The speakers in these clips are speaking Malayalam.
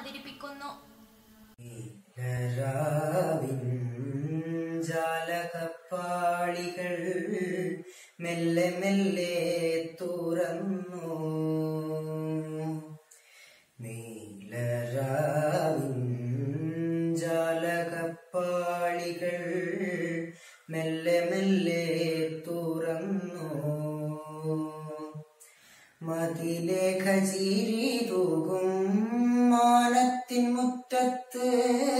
അവതരിപ്പിക്കുന്നു രാവിൻ ജാലകപ്പാളികൾ മെല്ലെ മെല്ലെ തുറന്നു നീലരാവിൻ ജാലകപ്പാളികൾ മെല്ലെ മെല്ലെ തുറന്നു മതിലേഖ ചിരി തൂകും മാനത്തിൻ മുറ്റത്ത്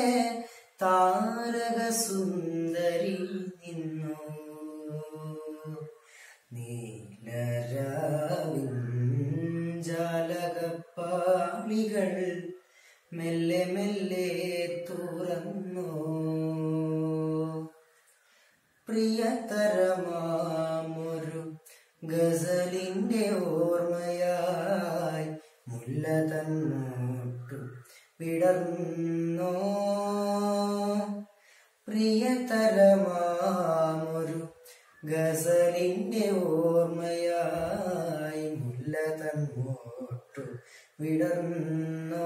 താരക സുന്ദരി നിന്നു നീലരാവിൻ ജാലകപ്പാളികൾ മെല്ലെ മെല്ലെ തുറന്നു പ്രിയതരമാമൊരു ഗസലിന്റെ ഓർമ്മയായി മുല്ല തന്നോട്ടു വിടർന്നോ പ്രിയതരമാമൊരു ഗസലിന്റെ ഓർമ്മയായി മുല്ല തന്നോട്ടു വിടർന്നോ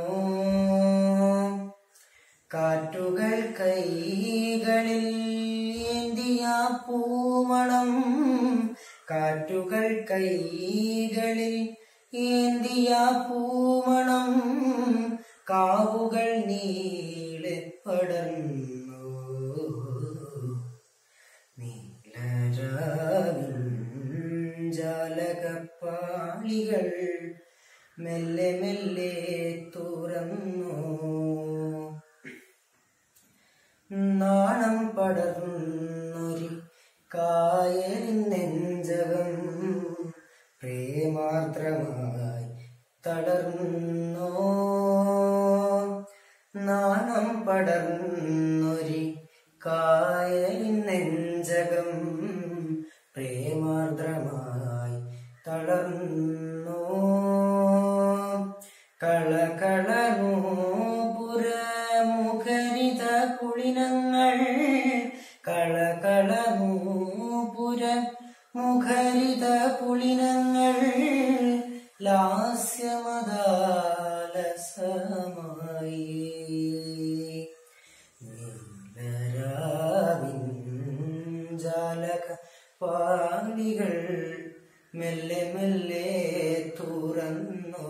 കാറ്റുകൾ കൈകളിൽ ഏന്തിയ പൂമണം കാറ്റുകൾ കൈകളിൽ ഏന്തിയ പൂമണം കാവുകൾ നീളെ പടർന്നു നീലരാവിൻ ജാലകപ്പാളികൾ മെല്ലെ മെല്ലെ തുറന്നു നാണം പടർന്നൊരു കായലിൻ നെഞ്ചകം പ്രേമാർദ്രമായി തളർന്നോ നാണം പടർന്നൊരു കായലിൻ നെഞ്ചകം പ്രേമാർദ്രമായി തളർന്നോ കളകളനൂപുരമുഖരിത കുളിനങ്ങൾ കളകളനൂപുര മുഖരിത കുളിനങ്ങൾ ലാസ്യമദാലസമായി നീലരാവിൻ ജാലക പാളികൾ മെല്ലെ മെല്ലെ തുറന്നോ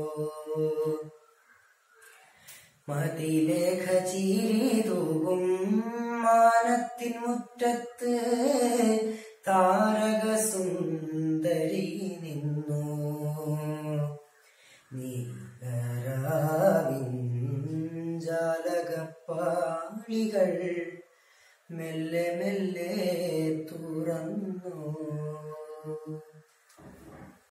മതിലേഖ ചിരി തൂകും മാനത്തിൻ മുറ്റത്ത് താരക സുന്ദരി നിന്നു നീലരാവിൻ ജാലകപ്പാളികൾ മെല്ലെ മെല്ലെ തു